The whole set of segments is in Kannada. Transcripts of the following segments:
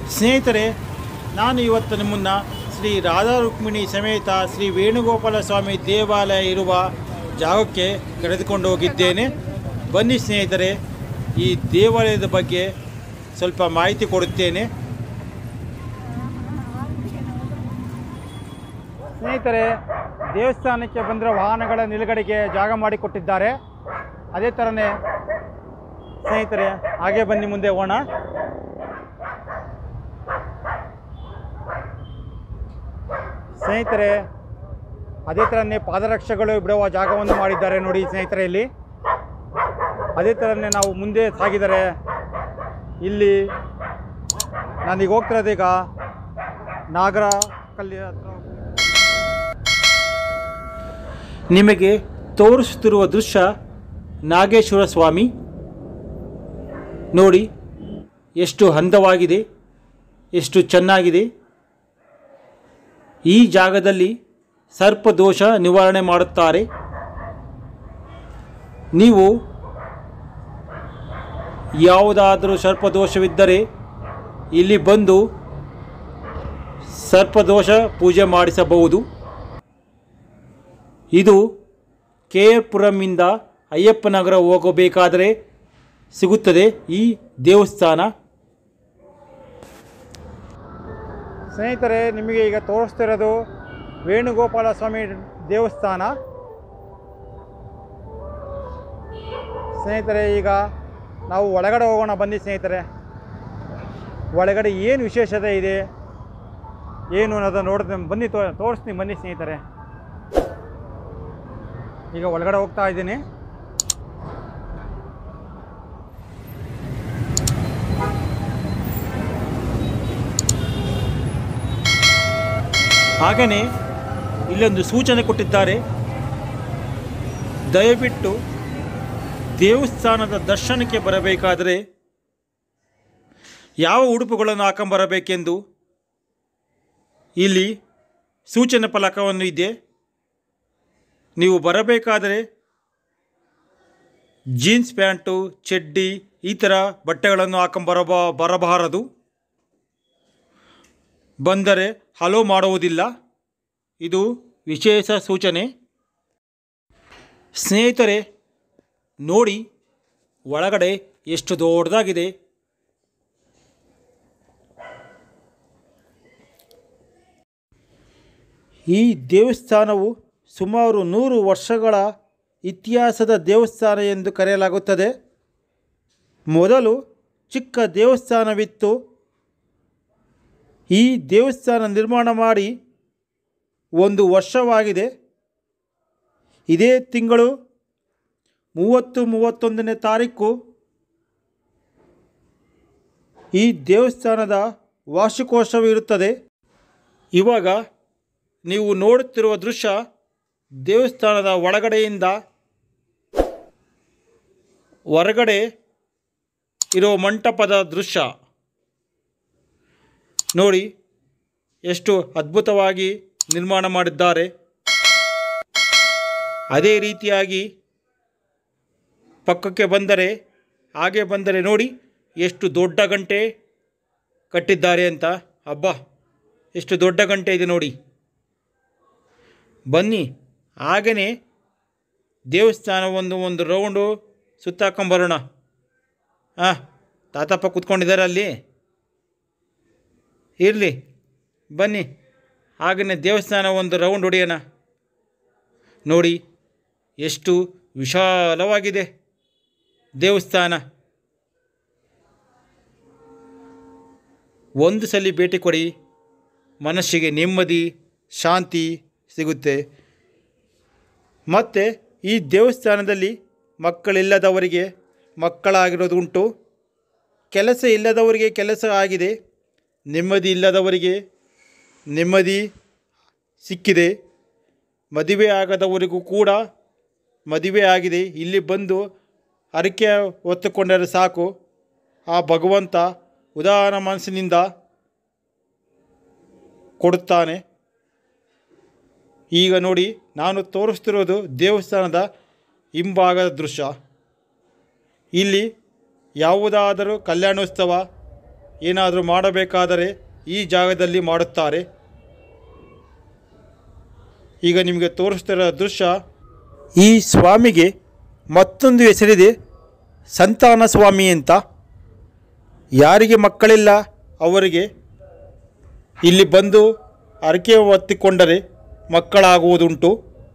ಸ್ನೇಹಿತರೆ ನಾನು ಇವತ್ತು ನಿಮ್ಮನ್ನು ಶ್ರೀ ರಾಧಾ ರುಕ್ಮಿಣಿ ಸಮೇತ ಶ್ರೀ ವೇಣುಗೋಪಾಲ ಸ್ವಾಮಿ ದೇವಾಲಯ ಇರುವ ಜಾಗಕ್ಕೆ ಕರೆದುಕೊಂಡು ಹೋಗಿದ್ದೇನೆ ಬನ್ನಿ ಸ್ನೇಹಿತರೆ ಈ ದೇವಾಲಯದ ಬಗ್ಗೆ ಸ್ವಲ್ಪ ಮಾಹಿತಿ ಕೊಡುತ್ತೇನೆ ಸ್ನೇಹಿತರೆ ದೇವಸ್ಥಾನಕ್ಕೆ ಬಂದಿರೋ ವಾಹನಗಳ ನಿಲುಗಡೆಗೆ ಜಾಗ ಮಾಡಿಕೊಟ್ಟಿದ್ದಾರೆ ಅದೇ ಥರನೇ ಸ್ನೇಹಿತರೆ ಹಾಗೆ ಬನ್ನಿ ಮುಂದೆ ಹೋಗೋಣ ಸ್ನೇಹಿತರೆ ಅದೇ ಥರನೇ ಪಾದರಕ್ಷೆಗಳು ಬಿಡುವ ಜಾಗವನ್ನು ಮಾಡಿದ್ದಾರೆ ನೋಡಿ ಸ್ನೇಹಿತರೆ ಇಲ್ಲಿ ಅದೇ ಥರನೇ ನಾವು ಮುಂದೆ ಸಾಗಿದರೆ ಇಲ್ಲಿ ನಾನೀಗ ಹೋಗ್ತಿರೋದೀಗ ನಾಗರ ಕಲ್ಲಿ ಹತ್ರ ನಿಮಗೆ ತೋರಿಸುತ್ತಿರುವ ದೃಶ್ಯ ನಾಗೇಶ್ವರ ಸ್ವಾಮಿ ನೋಡಿ ಎಷ್ಟು ಅಂದವಾಗಿದೆ ಎಷ್ಟು ಚೆನ್ನಾಗಿದೆ ಈ ಜಾಗದಲ್ಲಿ ಸರ್ಪದೋಷ ನಿವಾರಣೆ ಮಾಡುತ್ತಾರೆ ನೀವು ಯಾವುದಾದರೂ ಸರ್ಪದೋಷವಿದ್ದರೆ ಇಲ್ಲಿ ಬಂದು ಸರ್ಪದೋಷ ಪೂಜೆ ಮಾಡಿಸಬಹುದು ಇದು ಕೆ ಆರ್ ಪುರಂನಿಂದ ಅಯ್ಯಪ್ಪನಗರ ಹೋಗಬೇಕಾದರೆ ಸಿಗುತ್ತದೆ ಈ ದೇವಸ್ಥಾನ ಸ್ನೇಹಿತರೆ ನಿಮಗೆ ಈಗ ತೋರಿಸ್ತಿರೋದು ವೇಣುಗೋಪಾಲ ಸ್ವಾಮಿ ದೇವಸ್ಥಾನ ಸ್ನೇಹಿತರೆ ಈಗ ನಾವು ಒಳಗಡೆ ಹೋಗೋಣ ಬನ್ನಿ ಸ್ನೇಹಿತರೆ ಒಳಗಡೆ ಏನು ವಿಶೇಷತೆ ಇದೆ ಏನು ಅನ್ನೋದನ್ನು ನೋಡ್ತೀನಿ ಬನ್ನಿ ತೋ ತೋರಿಸ್ತೀನಿ ಬನ್ನಿ ಸ್ನೇಹಿತರೆ ಈಗ ಒಳಗಡೆ ಹೋಗ್ತಾ ಇದ್ದೀನಿ ಹಾಗೆಯೇ ಇಲ್ಲೊಂದು ಸೂಚನೆ ಕೊಟ್ಟಿದ್ದಾರೆ ದಯವಿಟ್ಟು ದೇವಸ್ಥಾನದ ದರ್ಶನಕ್ಕೆ ಬರಬೇಕಾದರೆ ಯಾವ ಉಡುಪುಗಳನ್ನು ಹಾಕೊಂಬರಬೇಕೆಂದು ಇಲ್ಲಿ ಸೂಚನೆ ಫಲಕವನ್ನು ಇದೆ ನೀವು ಬರಬೇಕಾದರೆ ಜೀನ್ಸ್ ಪ್ಯಾಂಟು ಚಡ್ಡಿ ಈ ಥರ ಬಟ್ಟೆಗಳನ್ನು ಹಾಕೊಂಬರಬ ಬರಬಾರದು ಬಂದರೆ ಹಲೋ ಮಾಡುವುದಿಲ್ಲ ಇದು ವಿಶೇಷ ಸೂಚನೆ ಸ್ನೇಹಿತರೆ ನೋಡಿ ಒಳಗಡೆ ಎಷ್ಟು ದೊಡ್ಡದಾಗಿದೆ ಈ ದೇವಸ್ಥಾನವು ಸುಮಾರು ನೂರು ವರ್ಷಗಳ ಇತಿಹಾಸದ ದೇವಸ್ಥಾನ ಎಂದು ಕರೆಯಲಾಗುತ್ತದೆ ಮೊದಲು ಚಿಕ್ಕ ದೇವಸ್ಥಾನವಿತ್ತು ಈ ದೇವಸ್ಥಾನ ನಿರ್ಮಾಣ ಮಾಡಿ ಒಂದು ವರ್ಷವಾಗಿದೆ ಇದೇ ತಿಂಗಳು ಮೂವತ್ತು ಮೂವತ್ತೊಂದನೇ ತಾರೀಕು ಈ ದೇವಸ್ಥಾನದ ವಾರ್ಷಿಕೋತ್ಸವ ಇರುತ್ತದೆ ಇವಾಗ ನೀವು ನೋಡುತ್ತಿರುವ ದೃಶ್ಯ ದೇವಸ್ಥಾನದ ಒಳಗಡೆಯಿಂದ ಹೊರಗಡೆ ಇರೋ ಮಂಟಪದ ದೃಶ್ಯ ನೋಡಿ ಎಷ್ಟು ಅದ್ಭುತವಾಗಿ ನಿರ್ಮಾಣ ಮಾಡಿದ್ದಾರೆ ಅದೇ ರೀತಿಯಾಗಿ ಪಕ್ಕಕ್ಕೆ ಬಂದರೆ ಹಾಗೆ ಬಂದರೆ ನೋಡಿ ಎಷ್ಟು ದೊಡ್ಡ ಗಂಟೆ ಕಟ್ಟಿದ್ದಾರೆ ಅಂತ ಹಬ್ಬ ಎಷ್ಟು ದೊಡ್ಡ ಗಂಟೆ ಇದೆ ನೋಡಿ ಬನ್ನಿ ಹಾಗೆಯೇ ದೇವಸ್ಥಾನ ಒಂದು ಒಂದು ರೌಂಡು ಸುತ್ತಾಕೊಂಬರೋಣ ಹಾಂ ತಾತಪ್ಪ ಕೂತ್ಕೊಂಡಿದ್ದಾರೆ ಅಲ್ಲಿ ಇರಲಿ ಬನ್ನಿ ಹಾಗೆಯೇ ದೇವಸ್ಥಾನ ಒಂದು ರೌಂಡ್ ಹೊಡೆಯೋಣ ನೋಡಿ ಎಷ್ಟು ವಿಶಾಲವಾಗಿದೆ ದೇವಸ್ಥಾನ ಒಂದು ಸಲ ಭೇಟಿ ಕೊಡಿ ಮನಸ್ಸಿಗೆ ನೆಮ್ಮದಿ ಶಾಂತಿ ಸಿಗುತ್ತೆ ಮತ್ತು ಈ ದೇವಸ್ಥಾನದಲ್ಲಿ ಮಕ್ಕಳಿಲ್ಲದವರಿಗೆ ಮಕ್ಕಳಾಗಿರೋದು ಉಂಟು ಕೆಲಸ ಇಲ್ಲದವರಿಗೆ ಕೆಲಸ ಆಗಿದೆ ನೆಮ್ಮದಿ ಇಲ್ಲದವರಿಗೆ ನೆಮ್ಮದಿ ಸಿಕ್ಕಿದೆ ಮದುವೆ ಆಗದವರಿಗೂ ಕೂಡ ಮದುವೆ ಆಗಿದೆ ಇಲ್ಲಿ ಬಂದು ಹರಕೆ ಹೊತ್ತುಕೊಂಡರೆ ಸಾಕು ಆ ಭಗವಂತ ಉದಾರ ಮನಸ್ಸಿನಿಂದ ಕೊಡುತ್ತಾನೆ ಈಗ ನೋಡಿ ನಾನು ತೋರಿಸ್ತಿರೋದು ದೇವಸ್ಥಾನದ ಹಿಂಭಾಗದ ದೃಶ್ಯ ಇಲ್ಲಿ ಯಾವುದಾದರೂ ಕಲ್ಯಾಣೋತ್ಸವ ಏನಾದರೂ ಮಾಡಬೇಕಾದರೆ ಈ ಜಾಗದಲ್ಲಿ ಮಾಡುತ್ತಾರೆ ಈಗ ನಿಮಗೆ ತೋರಿಸ್ತಿರೋ ದೃಶ್ಯ ಈ ಸ್ವಾಮಿಗೆ ಮತ್ತೊಂದು ಹೆಸರಿದೆ ಸಂತಾನ ಸ್ವಾಮಿ ಅಂತ ಯಾರಿಗೆ ಮಕ್ಕಳಿಲ್ಲ ಅವರಿಗೆ ಇಲ್ಲಿ ಬಂದು ಹರಕೆ ಹೊತ್ತಿಕೊಂಡರೆ ಮಕ್ಕಳಾಗುವುದುಂಟು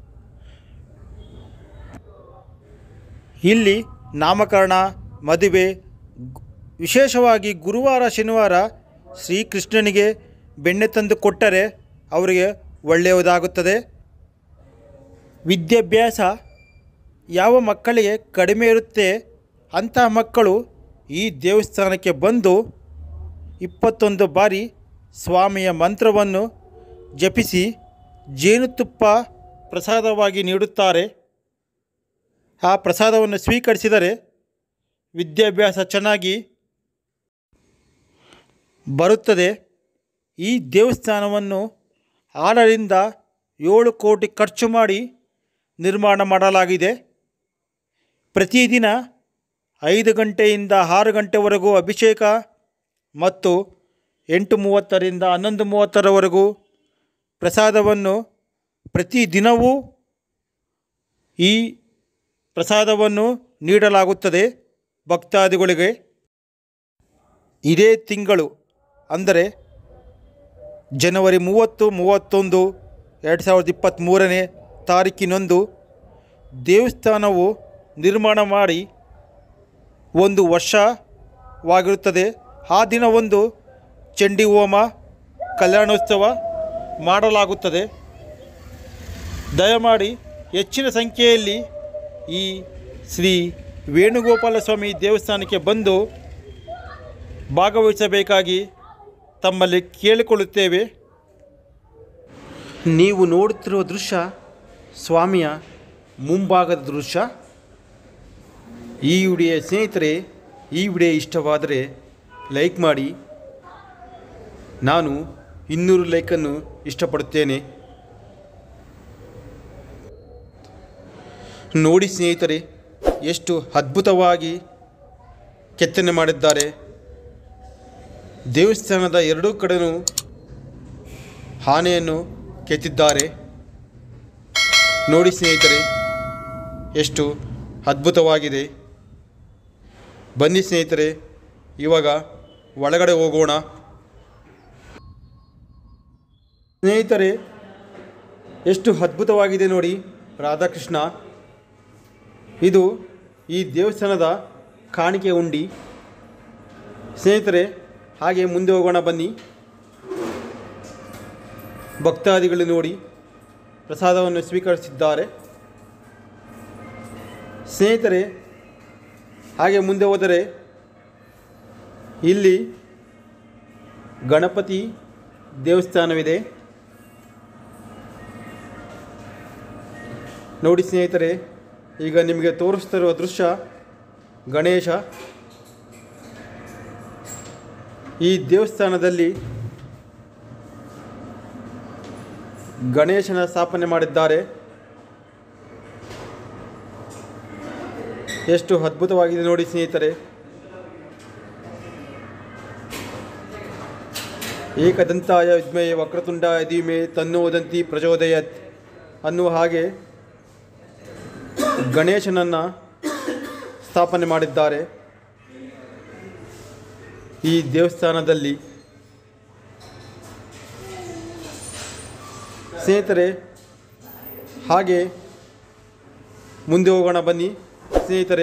ಇಲ್ಲಿ ನಾಮಕರಣ ಮದುವೆ ಗು- ವಿಶೇಷವಾಗಿ ಗುರುವಾರ ಶನಿವಾರ ಶ್ರೀಕೃಷ್ಣನಿಗೆ ಬೆಣ್ಣೆ ತಂದು ಕೊಟ್ಟರೆ ಅವರಿಗೆ ಒಳ್ಳೆಯದಾಗುತ್ತದೆ ವಿದ್ಯಾಭ್ಯಾಸ ಯಾವ ಮಕ್ಕಳಿಗೆ ಕಡಿಮೆ ಇರುತ್ತೆ ಅಂತಹ ಮಕ್ಕಳು ಈ ದೇವಸ್ಥಾನಕ್ಕೆ ಬಂದು ಇಪ್ಪತ್ತೊಂದು ಬಾರಿ ಸ್ವಾಮಿಯ ಮಂತ್ರವನ್ನು ಜಪಿಸಿ ಜೇನುತುಪ್ಪ ಪ್ರಸಾದವಾಗಿ ನೀಡುತ್ತಾರೆ ಆ ಪ್ರಸಾದವನ್ನು ಸ್ವೀಕರಿಸಿದರೆ ವಿದ್ಯಾಭ್ಯಾಸ ಚೆನ್ನಾಗಿ ಬರುತ್ತದೆ ಈ ದೇವಸ್ಥಾನವನ್ನು ಆರರಿಂದ ಏಳು ಕೋಟಿ ಖರ್ಚು ಮಾಡಿ ನಿರ್ಮಾಣ ಮಾಡಲಾಗಿದೆ ಪ್ರತಿದಿನ ಐದು ಗಂಟೆಯಿಂದ ಆರು ಗಂಟೆವರೆಗೂ ಅಭಿಷೇಕ ಮತ್ತು ಎಂಟು ಮೂವತ್ತರಿಂದ ಹನ್ನೊಂದು ಮೂವತ್ತರವರೆಗೂ ಪ್ರಸಾದವನ್ನು ಪ್ರತಿದಿನವೂ ಈ ಪ್ರಸಾದವನ್ನು ನೀಡಲಾಗುತ್ತದೆ ಭಕ್ತಾದಿಗಳಿಗೆ ಇದೇ ತಿಂಗಳು ಅಂದರೆ ಜನವರಿ ಮೂವತ್ತು ಮೂವತ್ತೊಂದು ಎರಡು ಸಾವಿರದ ಇಪ್ಪತ್ತ್ಮೂರನೇ ತಾರೀಕಿನಂದು ದೇವಸ್ಥಾನವು ನಿರ್ಮಾಣ ಮಾಡಿ ಒಂದು ವರ್ಷವಾಗಿರುತ್ತದೆ ಆ ದಿನವೊಂದು ಚಂಡಿ ಹೋಮ ಕಲ್ಯಾಣೋತ್ಸವ ಮಾಡಲಾಗುತ್ತದೆ ದಯಮಾಡಿ ಹೆಚ್ಚಿನ ಸಂಖ್ಯೆಯಲ್ಲಿ ಈ ಶ್ರೀ ವೇಣುಗೋಪಾಲ ಸ್ವಾಮಿ ದೇವಸ್ಥಾನಕ್ಕೆ ಬಂದು ಭಾಗವಹಿಸಬೇಕಾಗಿ ತಮ್ಮಲ್ಲಿ ಕೇಳಿಕೊಳ್ಳುತ್ತೇವೆ ನೀವು ನೋಡುತ್ತಿರುವ ದೃಶ್ಯ ಸ್ವಾಮಿಯ ಮುಂಭಾಗದ ದೃಶ್ಯ ಈ ವಿಡಿಯೋ ಸ್ನೇಹಿತರೆ ಈ ವಿಡಿಯೋ ಇಷ್ಟವಾದರೆ ಲೈಕ್ ಮಾಡಿ ನಾನು ಇನ್ನೂರು ಲೈಕನ್ನು ಇಷ್ಟಪಡುತ್ತೇನೆ ನೋಡಿ ಸ್ನೇಹಿತರೆ ಎಷ್ಟು ಅದ್ಭುತವಾಗಿ ಕೆತ್ತನೆ ಮಾಡಿದ್ದಾರೆ ದೇವಸ್ಥಾನದ ಎರಡೂ ಕಡೆನೂ ಆನೆಯನ್ನು ಕೆತ್ತಿದ್ದಾರೆ ನೋಡಿ ಸ್ನೇಹಿತರೆ ಎಷ್ಟು ಅದ್ಭುತವಾಗಿದೆ ಬನ್ನಿ ಸ್ನೇಹಿತರೆ ಇವಾಗ ಒಳಗಡೆ ಹೋಗೋಣ ಸ್ನೇಹಿತರೆ ಎಷ್ಟು ಅದ್ಭುತವಾಗಿದೆ ನೋಡಿ ರಾಧಾಕೃಷ್ಣ ಇದು ಈ ದೇವಸ್ಥಾನದ ಕಾಣಿಕೆ ಉಂಡಿ ಸ್ನೇಹಿತರೆ ಹಾಗೆ ಮುಂದೆ ಹೋಗೋಣ ಬನ್ನಿ ಭಕ್ತಾದಿಗಳು ನೋಡಿ ಪ್ರಸಾದವನ್ನು ಸ್ವೀಕರಿಸಿದ್ದಾರೆ ಸ್ನೇಹಿತರೆ ಹಾಗೆ ಮುಂದೆ ಹೋದರೆ ಇಲ್ಲಿ ಗಣಪತಿ ದೇವಸ್ಥಾನವಿದೆ ನೋಡಿ ಸ್ನೇಹಿತರೆ ಈಗ ನಿಮಗೆ ತೋರಿಸ್ತಿರುವ ದೃಶ್ಯ ಗಣೇಶ ಈ ದೇವಸ್ಥಾನದಲ್ಲಿ ಗಣೇಶನ ಸ್ಥಾಪನೆ ಮಾಡಿದ್ದಾರೆ ಎಷ್ಟು ಅದ್ಭುತವಾಗಿದೆ ನೋಡಿ ಸ್ನೇಹಿತರೆ ಏಕದಂತಾಯ ವಿದ್ಮೆ ವಕ್ರತುಂಡ ಧೀಮೆ ತನ್ನೋದಂತಿ ಪ್ರಚೋದಯತ್ ಅನ್ನುವ ಹಾಗೆ ಗಣೇಶನನ್ನು ಸ್ಥಾಪನೆ ಮಾಡಿದ್ದಾರೆ ಈ ದೇವಸ್ಥಾನದಲ್ಲಿ ಸ್ನೇಹಿತರೆ ಹಾಗೆ ಮುಂದೆ ಹೋಗೋಣ ಬನ್ನಿ ಸ್ನೇಹಿತರೆ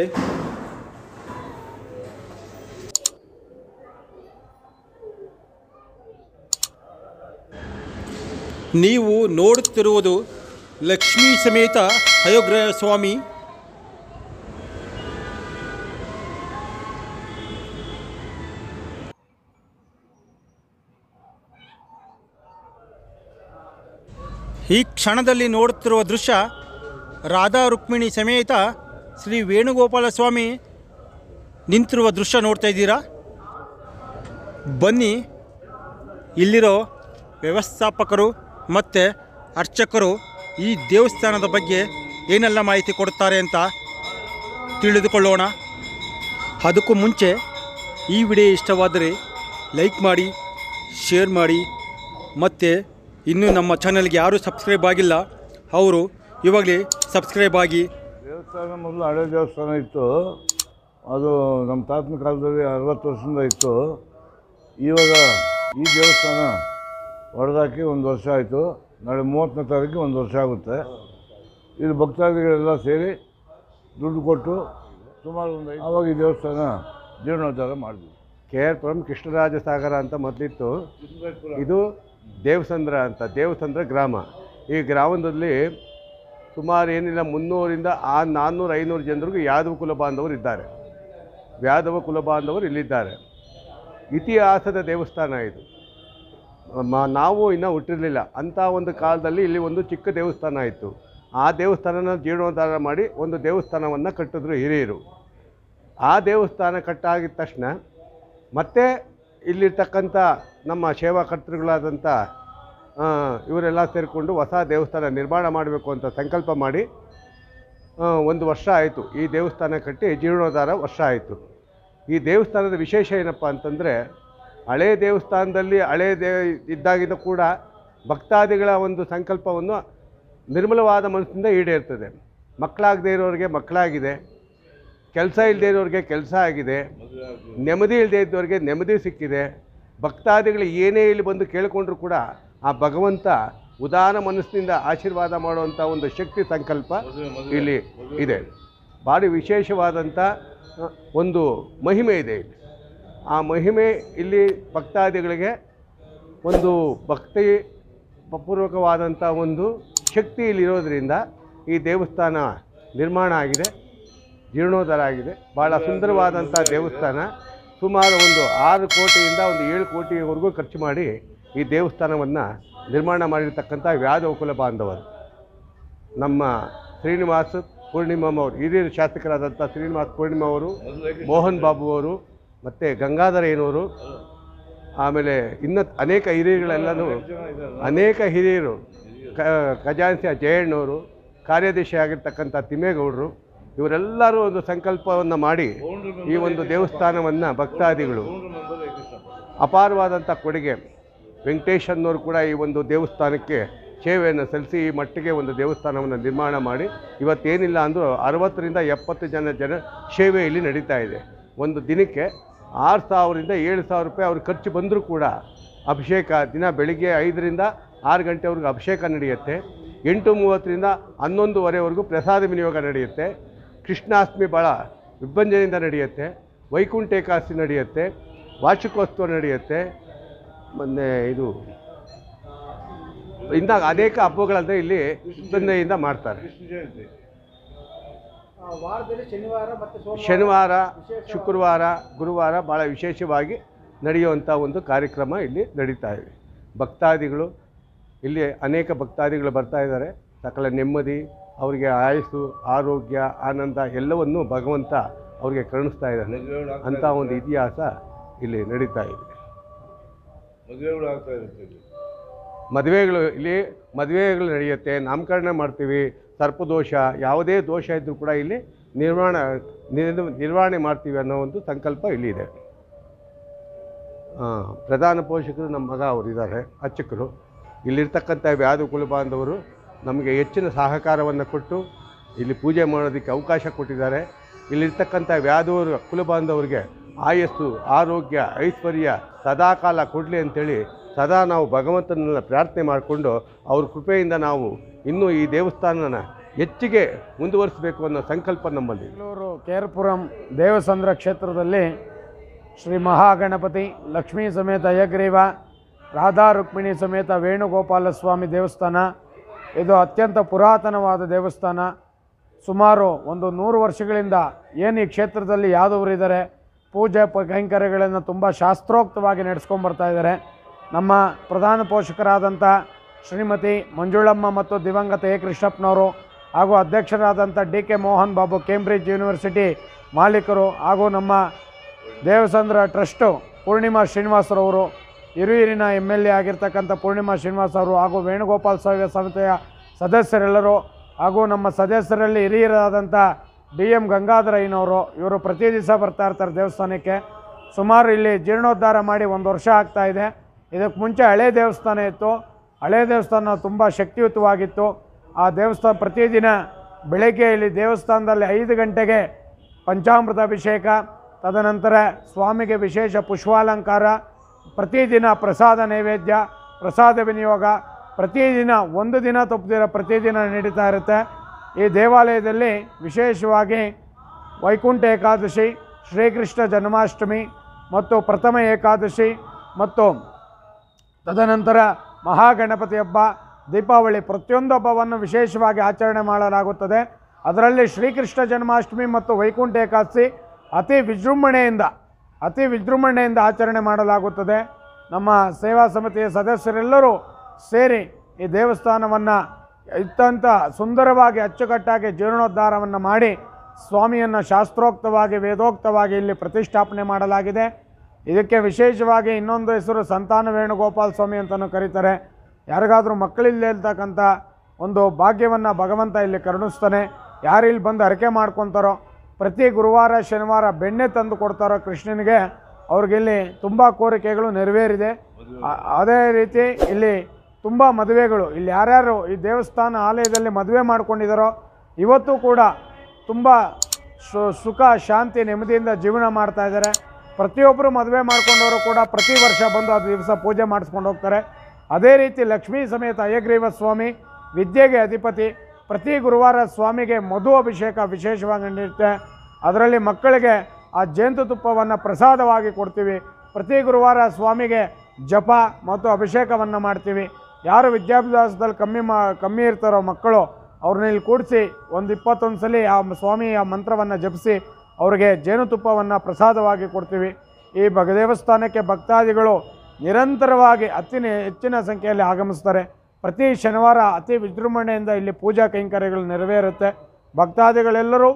ನೀವು ನೋಡುತ್ತಿರುವುದು ಲಕ್ಷ್ಮೀ ಸಮೇತ ಹಯೋಗ್ರಹ ಸ್ವಾಮಿ ಈ ಕ್ಷಣದಲ್ಲಿ ನೋಡುತ್ತಿರುವ ದೃಶ್ಯ ರಾಧಾ ರುಕ್ಮಿಣಿ ಸಮೇತ ಶ್ರೀ ವೇಣುಗೋಪಾಲ ಸ್ವಾಮಿ ನಿಂತಿರುವ ದೃಶ್ಯ ನೋಡ್ತಾ ಇದ್ದೀರಾ ಬನ್ನಿ ಇಲ್ಲಿರೋ ವ್ಯವಸ್ಥಾಪಕರು ಮತ್ತು ಅರ್ಚಕರು ಈ ದೇವಸ್ಥಾನದ ಬಗ್ಗೆ ಏನೆಲ್ಲ ಮಾಹಿತಿ ಕೊಡ್ತಾರೆ ಅಂತ ತಿಳಿದುಕೊಳ್ಳೋಣ ಅದಕ್ಕೂ ಮುಂಚೆ ಈ ವಿಡಿಯೋ ಇಷ್ಟವಾದರೆ ಲೈಕ್ ಮಾಡಿ ಶೇರ್ ಮಾಡಿ ಮತ್ತು ಇನ್ನೂ ನಮ್ಮ ಚಾನಲ್ಗೆ ಯಾರೂ ಸಬ್ಸ್ಕ್ರೈಬ್ ಆಗಿಲ್ಲ ಅವರು ಇವಾಗಲೇ ಸಬ್ಸ್ಕ್ರೈಬ್ ಆಗಿ ದೇವಸ್ಥಾನ ಮೊದಲು ಹಳೆ ದೇವಸ್ಥಾನ ಇತ್ತು ಅದು ನಮ್ಮ ತಾತನ ಕಾಲದಲ್ಲಿ ಅರವತ್ತು ವರ್ಷದಿಂದ ಇತ್ತು ಇವಾಗ ಈ ದೇವಸ್ಥಾನ ಹೊಡೆದಾಕಿ ಒಂದು ವರ್ಷ ಆಯಿತು ನಾಳೆ ಮೂವತ್ತನೇ ತಾರೀಕು ಒಂದು ವರ್ಷ ಆಗುತ್ತೆ ಇದು ಭಕ್ತಾದಿಗಳೆಲ್ಲ ಸೇರಿ ದುಡ್ಡು ಕೊಟ್ಟು ಸುಮಾರು ಒಂದು ಐದು- ಆವಾಗ ಈ ದೇವಸ್ಥಾನ ಜೀರ್ಣೋದ್ಧಾರ ಮಾಡಿದ್ವಿ ಕೆ ಆರ್ ಪುರಂ ಕೃಷ್ಣರಾಜ ಸಾಗರ ಅಂತ ಮೊದಲಿತ್ತು ಇದು ದೇವಸಂದ್ರ ಅಂತ ದೇವಸಂದ್ರ ಗ್ರಾಮ ಈ ಗ್ರಾಮದಲ್ಲಿ ಸುಮಾರು ಏನಿಲ್ಲ ಮುನ್ನೂರಿಂದ ಆ ನಾನ್ನೂರು ಐನೂರು ಜನರಿಗೂ ಯಾದವ ಕುಲ ಬಾಂಧವರು ಇದ್ದಾರೆ ಯಾದವ ಕುಲ ಬಾಂಧವರು ಇಲ್ಲಿದ್ದಾರೆ ಇತಿಹಾಸದ ದೇವಸ್ಥಾನ ಇದು ಮ- ನಾವು ಇನ್ನೂ ಹುಟ್ಟಿರಲಿಲ್ಲ ಅಂಥ ಒಂದು ಕಾಲದಲ್ಲಿ ಇಲ್ಲಿ ಒಂದು ಚಿಕ್ಕ ದೇವಸ್ಥಾನ ಇತ್ತು ಆ ದೇವಸ್ಥಾನನ ಜೀರ್ಣೋದ್ಧಾರ ಮಾಡಿ ಒಂದು ದೇವಸ್ಥಾನವನ್ನು ಕಟ್ಟಿದ್ರು ಹಿರಿಯರು ಆ ದೇವಸ್ಥಾನ ಕಟ್ಟಾಗಿದ ತಕ್ಷಣ ಮತ್ತೆ ಇಲ್ಲಿರ್ತಕ್ಕಂಥ ನಮ್ಮ ಸೇವಾಕರ್ತೃಗಳಾದಂಥ ಆ, ಇವರೆಲ್ಲ ಸೇರಿಕೊಂಡು ಹೊಸ ದೇವಸ್ಥಾನ ನಿರ್ಮಾಣ ಮಾಡಬೇಕು ಅಂತ ಸಂಕಲ್ಪ ಮಾಡಿ ಆ, ಒಂದು ವರ್ಷ ಆಯಿತು ಈ ದೇವಸ್ಥಾನ ಕಟ್ಟಿ ಜೀರ್ಣೋದ್ಧಾರ ವರ್ಷ ಆಯಿತು ಈ ದೇವಸ್ಥಾನದ ವಿಶೇಷ ಏನಪ್ಪ ಅಂತಂದರೆ ಹಳೇ ದೇವಸ್ಥಾನದಲ್ಲಿ ಹಳೇ ದೇ ಇದ್ದಾಗಿದ್ದ ಕೂಡ ಭಕ್ತಾದಿಗಳ ಒಂದು ಸಂಕಲ್ಪವನ್ನು ನಿರ್ಮಲವಾದ ಮನಸ್ಸಿಂದ ಈಡೇರ್ತದೆ ಮಕ್ಕಳಾಗದೇ ಇರೋರಿಗೆ ಮಕ್ಕಳಾಗಿದೆ ಕೆಲಸ ಇಲ್ಲದೆ ಇರೋರಿಗೆ ಕೆಲಸ ಆಗಿದೆ ನೆಮ್ಮದಿ ಇಲ್ಲದೆ ಇದ್ದವ್ರಿಗೆ ನೆಮ್ಮದಿ ಸಿಕ್ಕಿದೆ ಭಕ್ತಾದಿಗಳು ಏನೇ ಇಲ್ಲಿ ಬಂದು ಕೇಳಿಕೊಂಡ್ರು ಕೂಡ ಆ ಭಗವಂತ ಉದಾರ ಮನಸ್ಸಿನಿಂದ ಆಶೀರ್ವಾದ ಮಾಡುವಂಥ ಒಂದು ಶಕ್ತಿ ಸಂಕಲ್ಪ ಇಲ್ಲಿ ಇದೆ ಭಾರಿ ವಿಶೇಷವಾದಂಥ ಅ, ಒಂದು ಮಹಿಮೆ ಇದೆ ಇಲ್ಲಿ ಆ ಮಹಿಮೆ ಇಲ್ಲಿ ಭಕ್ತಾದಿಗಳಿಗೆ ಒಂದು ಭಕ್ತಿ ಪೂರ್ವಕವಾದಂಥ ಒಂದು ಶಕ್ತಿ ಇಲ್ಲಿರೋದ್ರಿಂದ ಈ ದೇವಸ್ಥಾನ ನಿರ್ಮಾಣ ಆಗಿದೆ ಜೀರ್ಣೋದ್ಧಾರ ಆಗಿದೆ ಭಾಳ ಸುಂದರವಾದಂಥ ದೇವಸ್ಥಾನ ಸುಮಾರು ಒಂದು ಆರು ಕೋಟಿಯಿಂದ ಒಂದು ಏಳು ಕೋಟಿವರೆಗೂ ಖರ್ಚು ಮಾಡಿ ಈ ದೇವಸ್ಥಾನವನ್ನು ನಿರ್ಮಾಣ ಮಾಡಿರ್ತಕ್ಕಂಥ ವ್ಯಾಧ ಕುಲ ಬಾಂಧವರು ನಮ್ಮ ಶ್ರೀನಿವಾಸ ಪೂರ್ಣಿಮಮ್ಮ ಅವರು ಹಿರಿಯ ಶಾಸಕರಾದಂಥ ಶ್ರೀನಿವಾಸ ಪೂರ್ಣಿಮ ಅವರು ಮೋಹನ್ ಬಾಬು ಅವರು ಮತ್ತು ಗಂಗಾಧರಯ್ಯನವರು ಆಮೇಲೆ ಇನ್ನು ಅನೇಕ ಹಿರಿಯರುಗಳೆಲ್ಲನೂ ಅನೇಕ ಹಿರಿಯರು ಕ ಖಜಾನ್ಸಿ ಜಯಣ್ಣವರು ಕಾರ್ಯದರ್ಶಿ ಆಗಿರ್ತಕ್ಕಂಥ ತಿಮ್ಮೇಗೌಡರು ಇವರೆಲ್ಲರೂ ಒಂದು ಸಂಕಲ್ಪವನ್ನು ಮಾಡಿ ಈ ಒಂದು ದೇವಸ್ಥಾನವನ್ನು ಭಕ್ತಾದಿಗಳು ಅಪಾರವಾದಂಥ ಕೊಡುಗೆ ವೆಂಕಟೇಶ್ ಅನ್ನೋರು ಕೂಡ ಈ ಒಂದು ದೇವಸ್ಥಾನಕ್ಕೆ ಸೇವೆಯನ್ನು ಸಲ್ಲಿಸಿ ಈ ಮಟ್ಟಿಗೆ ಒಂದು ದೇವಸ್ಥಾನವನ್ನು ನಿರ್ಮಾಣ ಮಾಡಿ ಇವತ್ತೇನಿಲ್ಲ ಅಂದರೂ ಅರವತ್ತರಿಂದ ಎಪ್ಪತ್ತು ಜನ ಜನ ಸೇವೆ ಇಲ್ಲಿ ನಡೀತಾ ಇದೆ ಒಂದು ದಿನಕ್ಕೆ ಆರು ಸಾವಿರದಿಂದ ಏಳು ಸಾವಿರ ರೂಪಾಯಿ ಅವ್ರ ಖರ್ಚು ಬಂದರೂ ಕೂಡ ಅಭಿಷೇಕ ದಿನ ಬೆಳಿಗ್ಗೆ ಐದರಿಂದ ಆರು ಗಂಟೆವರೆಗೂ ಅಭಿಷೇಕ ನಡೆಯುತ್ತೆ ಎಂಟು ಮೂವತ್ತರಿಂದ ಹನ್ನೊಂದುವರೆವರೆಗೂ ಪ್ರಸಾದ ವಿನಿಯೋಗ ನಡೆಯುತ್ತೆ ಕೃಷ್ಣಾಷ್ಟಮಿ ಭಾಳ ವಿಭಂಜನೆಯಿಂದ ನಡೆಯುತ್ತೆ ವೈಕುಂಠ ಏಕಾದಶಿ ನಡೆಯುತ್ತೆ ವಾರ್ಷಿಕೋತ್ಸವ ನಡೆಯುತ್ತೆ ಮೊನ್ನೆ ಇದು ಇಂದ ಅನೇಕ ಹಬ್ಬಗಳಂದ್ರೆ ಇಲ್ಲಿ ವಿಜೃಂಭಣೆಯಿಂದ ಮಾಡ್ತಾರೆ ವಾರದಲ್ಲಿ ಶನಿವಾರ ಮತ್ತು ಶನಿವಾರ ಶುಕ್ರವಾರ ಗುರುವಾರ ಭಾಳ ವಿಶೇಷವಾಗಿ ನಡೆಯುವಂಥ ಒಂದು ಕಾರ್ಯಕ್ರಮ ಇಲ್ಲಿ ನಡೀತಾ ಇದೆ ಭಕ್ತಾದಿಗಳು ಇಲ್ಲಿ ಅನೇಕ ಭಕ್ತಾದಿಗಳು ಬರ್ತಾ ಇದ್ದಾರೆ ಸಕಲ ನೆಮ್ಮದಿ ಅವರಿಗೆ ಆಯಸ್ಸು ಆರೋಗ್ಯ ಆನಂದ ಎಲ್ಲವನ್ನೂ ಭಗವಂತ ಅವರಿಗೆ ಕರುಣಿಸ್ತಾ ಇದ್ದಾನೆ ಅಂಥ ಒಂದು ಇತಿಹಾಸ ಇಲ್ಲಿ ನಡೀತಾ ಇದೆ ಮದುವೆಗಳು ಆಗ್ತಾ ಇರುತ್ತೆ ಇಲ್ಲಿ ಮದುವೆಗಳು ಇಲ್ಲಿ ಮದುವೆಗಳು ನಡೆಯುತ್ತೆ ನಾಮಕರಣ ಮಾಡ್ತೀವಿ ಸರ್ಪದೋಷ ಯಾವುದೇ ದೋಷ ಇದ್ದರೂ ಕೂಡ ಇಲ್ಲಿ ನಿರ್ಮಾಣ ನಿರ್- ನಿರ್ವಹಣೆ ಮಾಡ್ತೀವಿ ಅನ್ನೋ ಒಂದು ಸಂಕಲ್ಪ ಇಲ್ಲಿದೆ ಆ, ಪ್ರಧಾನ ಪೋಷಕರು ನಮ್ಮ ಮಗ ಅವರು ಇದ್ದಾರೆ ಅರ್ಚಕರು ಇಲ್ಲಿರ್ತಕ್ಕಂಥ ವ್ಯಾಧ ಕುಲ ಬಾಂಧವರು ನಮಗೆ ಹೆಚ್ಚಿನ ಸಹಕಾರವನ್ನು ಕೊಟ್ಟು ಇಲ್ಲಿ ಪೂಜೆ ಮಾಡೋದಕ್ಕೆ ಅವಕಾಶ ಕೊಟ್ಟಿದ್ದಾರೆ ಇಲ್ಲಿರ್ತಕ್ಕಂಥ ವ್ಯಾಧವರು ಕುಲ ಬಾಂಧವರಿಗೆ ಆಯಸ್ಸು ಆರೋಗ್ಯ ಐಶ್ವರ್ಯ ಸದಾಕಾಲ ಕೊಡಲಿ ಅಂತೇಳಿ ಸದಾ ನಾವು ಭಗವಂತನನ್ನ ಪ್ರಾರ್ಥನೆ ಮಾಡಿಕೊಂಡು ಅವ್ರ ಕೃಪೆಯಿಂದ ನಾವು ಇನ್ನೂ ಈ ದೇವಸ್ಥಾನನ ಹೆಚ್ಚಿಗೆ ಮುಂದುವರಿಸಬೇಕು ಅನ್ನೋ ಸಂಕಲ್ಪ ನಮ್ಮಲ್ಲಿ ಬೆಂಗಳೂರು ಕೇರ್ಪುರಂ ದೇವಸಂದ್ರ ಕ್ಷೇತ್ರದಲ್ಲಿ ಶ್ರೀ ಮಹಾಗಣಪತಿ ಲಕ್ಷ್ಮೀ ಸಮೇತ ಅಯ್ಯಗ್ರೀವ ರಾಧಾ ರುಕ್ಮಿಣಿ ಸಮೇತ ವೇಣುಗೋಪಾಲ ಸ್ವಾಮಿ ದೇವಸ್ಥಾನ ಇದು ಅತ್ಯಂತ ಪುರಾತನವಾದ ದೇವಸ್ಥಾನ ಸುಮಾರು ಒಂದು ನೂರು ವರ್ಷಗಳಿಂದ ಏನು ಈ ಕ್ಷೇತ್ರದಲ್ಲಿ ಯಾದವರಿದ್ದಾರೆ ಪೂಜೆ ಪ ಕೈಂಕರ್ಯಗಳನ್ನು ತುಂಬ ಶಾಸ್ತ್ರೋಕ್ತವಾಗಿ ನಡೆಸ್ಕೊಂಬರ್ತಾ ಇದ್ದಾರೆ ನಮ್ಮ ಪ್ರಧಾನ ಪೋಷಕರಾದಂಥ ಶ್ರೀಮತಿ ಮಂಜುಳಮ್ಮ ಮತ್ತು ದಿವಂಗತ ಎ ಕೃಷ್ಣಪ್ಪನವರು ಹಾಗೂ ಅಧ್ಯಕ್ಷರಾದಂಥ D K Mohan Babu Cambridge university ಮಾಲೀಕರು ಹಾಗೂ ನಮ್ಮ ದೇವಸಂದ್ರ ಟ್ರಸ್ಟು ಪೂರ್ಣಿಮಾ ಶ್ರೀನಿವಾಸರವರು ಹಿರಿಯೂರಿನ ಎಮ್ ಎಲ್ ಎ ಆಗಿರ್ತಕ್ಕಂಥ ಪೂರ್ಣಿಮಾ ಶ್ರೀನಿವಾಸ್ ಅವರು ಹಾಗೂ ವೇಣುಗೋಪಾಲ ಸ್ವಾಮಿ ಸಮಿತಿಯ ಸದಸ್ಯರೆಲ್ಲರೂ ಹಾಗೂ ನಮ್ಮ ಸದಸ್ಯರಲ್ಲಿ ಹಿರಿಯರಾದಂಥ ಡಿ ಎಮ್ ಗಂಗಾಧರಯ್ಯನವರು ಇವರು ಪ್ರತಿ ದಿವಸ ಬರ್ತಾ ಇರ್ತಾರೆ ದೇವಸ್ಥಾನಕ್ಕೆ ಸುಮಾರು ಇಲ್ಲಿ ಜೀರ್ಣೋದ್ಧಾರ ಮಾಡಿ ಒಂದು ವರ್ಷ ಆಗ್ತಾ ಇದೆ ಇದಕ್ಕೆ ಮುಂಚೆ ಹಳೆ ದೇವಸ್ಥಾನ ಇತ್ತು ಹಳೆ ದೇವಸ್ಥಾನ ತುಂಬ ಶಕ್ತಿಯುತವಾಗಿತ್ತು ಆ ದೇವಸ್ಥಾನ ಪ್ರತಿದಿನ ಬೆಳಗ್ಗೆ ಇಲ್ಲಿ ದೇವಸ್ಥಾನದಲ್ಲಿ ಐದು ಗಂಟೆಗೆ ಪಂಚಾಮೃತ ಅಭಿಷೇಕ ತದನಂತರ ಸ್ವಾಮಿಗೆ ವಿಶೇಷ ಪುಷ್ಪಾಲಂಕಾರ ಪ್ರತಿದಿನ ಪ್ರಸಾದ ನೈವೇದ್ಯ ಪ್ರಸಾದ ವಿನಿಯೋಗ ಪ್ರತಿದಿನ ಒಂದು ದಿನ ತಪ್ಪದಿರ ಪ್ರತಿದಿನ ನಡೀತಾ ಇರುತ್ತೆ ಈ ದೇವಾಲಯದಲ್ಲಿ ವಿಶೇಷವಾಗಿ ವೈಕುಂಠ ಏಕಾದಶಿ ಶ್ರೀಕೃಷ್ಣ ಜನ್ಮಾಷ್ಟಮಿ ಮತ್ತು ಪ್ರಥಮ ಏಕಾದಶಿ ಮತ್ತು ತದನಂತರ ಮಹಾಗಣಪತಿ ಹಬ್ಬ ದೀಪಾವಳಿ ಪ್ರತಿಯೊಂದು ಹಬ್ಬವನ್ನು ವಿಶೇಷವಾಗಿ ಆಚರಣೆ ಮಾಡಲಾಗುತ್ತದೆ ಅದರಲ್ಲಿ ಶ್ರೀಕೃಷ್ಣ ಜನ್ಮಾಷ್ಟಮಿ ಮತ್ತು ವೈಕುಂಠ ಏಕಾದಶಿ ಅತಿ ವಿಜೃಂಭಣೆಯಿಂದ ಅತಿ ವಿಜೃಂಭಣೆಯಿಂದ ಆಚರಣೆ ಮಾಡಲಾಗುತ್ತದೆ ನಮ್ಮ ಸೇವಾ ಸಮಿತಿಯ ಸದಸ್ಯರೆಲ್ಲರೂ ಸೇರಿ ಈ ದೇವಸ್ಥಾನವನ್ನು ಅತ್ಯಂತ ಸುಂದರವಾಗಿ ಅಚ್ಚುಕಟ್ಟಾಗಿ ಜೀರ್ಣೋದ್ಧಾರವನ್ನು ಮಾಡಿ ಸ್ವಾಮಿಯನ್ನು ಶಾಸ್ತ್ರೋಕ್ತವಾಗಿ ವೇದೋಕ್ತವಾಗಿ ಇಲ್ಲಿ ಪ್ರತಿಷ್ಠಾಪನೆ ಮಾಡಲಾಗಿದೆ ಇದಕ್ಕೆ ವಿಶೇಷವಾಗಿ ಇನ್ನೊಂದು ಹೆಸರು ಸಂತಾನ ವೇಣುಗೋಪಾಲ ಸ್ವಾಮಿ ಅಂತಲೂ ಕರೀತಾರೆ ಯಾರಿಗಾದರೂ ಮಕ್ಕಳಿಲ್ಲದೆ ಇರ್ತಕ್ಕಂಥ ಒಂದು ಭಾಗ್ಯವನ್ನು ಭಗವಂತ ಇಲ್ಲಿ ಕರುಣಿಸ್ತಾನೆ ಯಾರು ಇಲ್ಲಿ ಬಂದು ಹರಕೆ ಮಾಡ್ಕೊತಾರೋ ಪ್ರತಿ ಗುರುವಾರ ಶನಿವಾರ ಬೆಣ್ಣೆ ತಂದು ಕೊಡ್ತಾರೋ ಕೃಷ್ಣನಿಗೆ ಅವ್ರಿಗಿಲ್ಲಿ ತುಂಬ ಕೋರಿಕೆಗಳು ನೆರವೇರಿದೆ ಆ- ಅದೇ ರೀತಿ ಇಲ್ಲಿ ತುಂಬ ಮದುವೆಗಳು ಇಲ್ಲಿ ಯಾರ್ಯಾರು ಈ ದೇವಸ್ಥಾನ ಆಲಯದಲ್ಲಿ ಮದುವೆ ಮಾಡ್ಕೊಂಡಿದ್ದಾರೋ ಇವತ್ತು ಕೂಡ ತುಂಬ ಸು- ಸುಖ ಶಾಂತಿ ನೆಮ್ಮದಿಯಿಂದ ಜೀವನ ಮಾಡ್ತಾ ಇದ್ದಾರೆ ಪ್ರತಿಯೊಬ್ಬರು ಮದುವೆ ಮಾಡ್ಕೊಂಡವರು ಕೂಡ ಪ್ರತಿ ವರ್ಷ ಬಂದು ಅದು ದಿವಸ ಪೂಜೆ ಮಾಡಿಸ್ಕೊಂಡು ಹೋಗ್ತಾರೆ ಅದೇ ರೀತಿ ಲಕ್ಷ್ಮೀ ಸಮೇತ ಅಯ್ಯಗ್ರೀವ ಸ್ವಾಮಿ ವಿದ್ಯೆಗೆ ಅಧಿಪತಿ ಪ್ರತಿ ಗುರುವಾರ ಸ್ವಾಮಿಗೆ ಮಧು ಅಭಿಷೇಕ ವಿಶೇಷವಾಗಿ ನಡೆಯುತ್ತೆ ಅದರಲ್ಲಿ ಮಕ್ಕಳಿಗೆ ಆ ಜೇನುತುಪ್ಪವನ್ನು ಪ್ರಸಾದವಾಗಿ ಕೊಡ್ತೀವಿ ಪ್ರತಿ ಗುರುವಾರ ಸ್ವಾಮಿಗೆ ಜಪ ಮತ್ತು ಅಭಿಷೇಕವನ್ನು ಮಾಡ್ತೀವಿ ಯಾರು ವಿದ್ಯಾಭ್ಯಾಸದಲ್ಲಿ ಕಮ್ಮಿ ಮಾ ಕಮ್ಮಿ ಇರ್ತಾರೋ ಮಕ್ಕಳು ಅವ್ರನ್ನ ಇಲ್ಲಿ ಕೂಡಿಸಿ ಒಂದು ಇಪ್ಪತ್ತೊಂದು ಸಲ ಆ ಸ್ವಾಮಿ ಆ ಮಂತ್ರವನ್ನು ಜಪಿಸಿ ಅವರಿಗೆ ಜೇನುತುಪ್ಪವನ್ನು ಪ್ರಸಾದವಾಗಿ ಕೊಡ್ತೀವಿ ಈ ಭಗ ದೇವಸ್ಥಾನಕ್ಕೆ ಭಕ್ತಾದಿಗಳು ನಿರಂತರವಾಗಿ ಅತಿ ಹೆಚ್ಚಿನ ಸಂಖ್ಯೆಯಲ್ಲಿ ಆಗಮಿಸ್ತಾರೆ ಪ್ರತಿ ಶನಿವಾರ ಅತಿ ವಿಜೃಂಭಣೆಯಿಂದ ಇಲ್ಲಿ ಪೂಜಾ ಕೈಂಕರ್ಯಗಳು ನೆರವೇರುತ್ತೆ ಭಕ್ತಾದಿಗಳೆಲ್ಲರೂ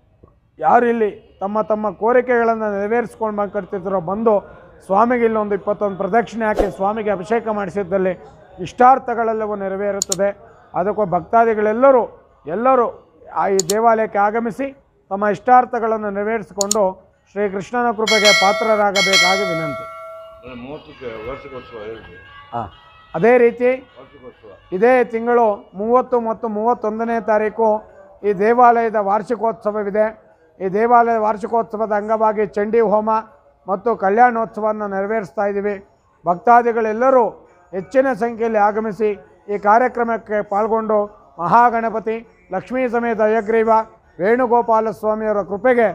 ಯಾರು ಇಲ್ಲಿ ತಮ್ಮ ತಮ್ಮ ಕೋರಿಕೆಗಳನ್ನು ನೆರವೇರಿಸ್ಕೊಂಡು ಬಂದಿರ್ತಾರೋ ಬಂದು ಸ್ವಾಮಿಗೆ ಇಲ್ಲಿ ಒಂದು ಇಪ್ಪತ್ತೊಂದು ಪ್ರದಕ್ಷಿಣೆ ಹಾಕಿ ಸ್ವಾಮಿಗೆ ಅಭಿಷೇಕ ಮಾಡಿಸಿದ್ದಲ್ಲಿ ಇಷ್ಟಾರ್ಥಗಳೆಲ್ಲವೂ ನೆರವೇರುತ್ತದೆ ಅದಕ್ಕೂ ಭಕ್ತಾದಿಗಳೆಲ್ಲರೂ ಎಲ್ಲರೂ ಆ ಈ ದೇವಾಲಯಕ್ಕೆ ಆಗಮಿಸಿ ತಮ್ಮ ಇಷ್ಟಾರ್ಥಗಳನ್ನು ನೆರವೇರಿಸಿಕೊಂಡು ಶ್ರೀಕೃಷ್ಣನ ಕೃಪೆಗೆ ಪಾತ್ರರಾಗಬೇಕಾಗಿ ವಿನಂತಿ ಮೂವತ್ತಕ್ಕೆ ವರ್ಷಕ್ಕೋಸ್ಕರ ಹೇಳ್ತೀವಿ ಹಾಂ ಅದೇ ರೀತಿ ವರ್ಷಕ್ಕೋಸ್ಕರ ಇದೇ ತಿಂಗಳು ಮೂವತ್ತು ಮತ್ತು ಮೂವತ್ತೊಂದನೇ ತಾರೀಕು ಈ ದೇವಾಲಯದ ವಾರ್ಷಿಕೋತ್ಸವವಿದೆ ಈ ದೇವಾಲಯದ ವಾರ್ಷಿಕೋತ್ಸವದ ಅಂಗವಾಗಿ ಚಂಡಿ ಹೋಮ ಮತ್ತು ಕಲ್ಯಾಣೋತ್ಸವವನ್ನು ನೆರವೇರಿಸ್ತಾ ಇದ್ದೀವಿ ಭಕ್ತಾದಿಗಳೆಲ್ಲರೂ ಹೆಚ್ಚಿನ ಸಂಖ್ಯೆಯಲ್ಲಿ ಆಗಮಿಸಿ ಈ ಕಾರ್ಯಕ್ರಮಕ್ಕೆ ಪಾಲ್ಗೊಂಡು ಮಹಾಗಣಪತಿ ಲಕ್ಷ್ಮೀ ಸಮೇತ ಅಯ್ಯಗ್ರೀವ ವೇಣುಗೋಪಾಲ ಸ್ವಾಮಿಯವರ ಕೃಪೆಗೆ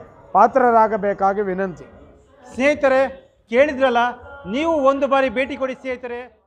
ಪಾತ್ರರಾಗಬೇಕಾಗಿ ವಿನಂತಿ ಸ್ನೇಹಿತರೆ ಕೇಳಿದ್ರಲ್ಲ ನೀವು ಒಂದು ಬಾರಿ ಭೇಟಿ ಕೊಡಿ ಸ್ನೇಹಿತರೆ